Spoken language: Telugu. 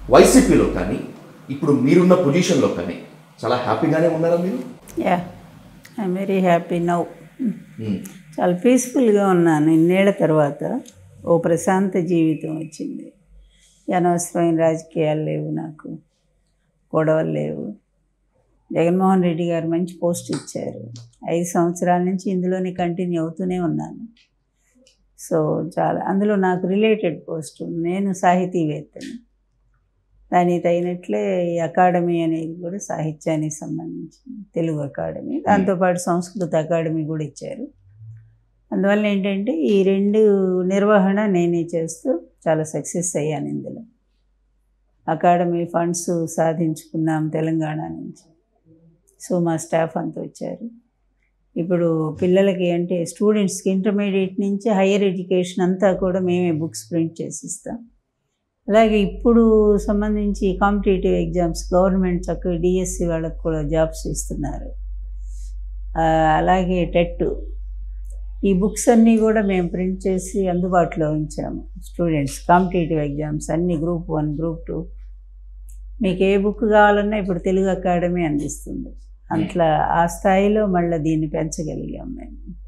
వైసీపీలో కానీ ఇప్పుడు మీరున్న పొజిషన్లో కానీ చాలా హ్యాపీగానే ఉన్నారా మీరు yeah I'm very happy now hmm. చాలా పీస్ఫుల్గా ఉన్నాను ఇన్నేళ్ల తర్వాత ఓ ప్రశాంత జీవితం వచ్చింది అనవసరమైన రాజకీయాలు లేవు నాకు గొడవలు లేవు జగన్మోహన్ రెడ్డి గారు మంచి పోస్ట్ ఇచ్చారు ఐదు సంవత్సరాల నుంచి ఇందులోనే కంటిన్యూ అవుతూనే ఉన్నాను సో చాలా అందులో నాకు రిలేటెడ్ పోస్ట్ నేను సాహితీవేత్తని దానికి తగినట్లే ఈ అకాడమీ అనేది కూడా సాహిత్యానికి సంబంధించింది తెలుగు అకాడమీ దాంతోపాటు సంస్కృత అకాడమీ కూడా ఇచ్చారు అందువల్ల ఏంటంటే ఈ రెండు నిర్వహణ నేనే చేస్తూ చాలా సక్సెస్ అయ్యాను ఇందులో అకాడమీ ఫండ్స్ సాధించుకున్నాం తెలంగాణ నుంచి సో మా స్టాఫ్ అంతా వచ్చారు ఇప్పుడు పిల్లలకి అంటే స్టూడెంట్స్కి ఇంటర్మీడియట్ నుంచి హయ్యర్ ఎడ్యుకేషన్ అంతా కూడా మేమే బుక్స్ ప్రింట్ చేసిస్తాం అలాగే ఇప్పుడు సంబంధించి కాంపిటేటివ్ ఎగ్జామ్స్ గవర్నమెంట్ చక్కగా డిఎస్సి వాళ్ళకి కూడా జాబ్స్ ఇస్తున్నారు ఆ, అలాగే టెట్ ఈ బుక్స్ అన్నీ కూడా మేము ప్రింట్ చేసి అందుబాటులో ఉంచాము స్టూడెంట్స్ కాంపిటేటివ్ ఎగ్జామ్స్ అన్ని గ్రూప్ వన్ గ్రూప్ టూ మీకు ఏ బుక్ కావాలన్నా ఇప్పుడు తెలుగు అకాడమీ అందిస్తుంది అట్లా ఆ స్థాయిలో మళ్ళీ దీన్ని పెంచగలిగాం మేము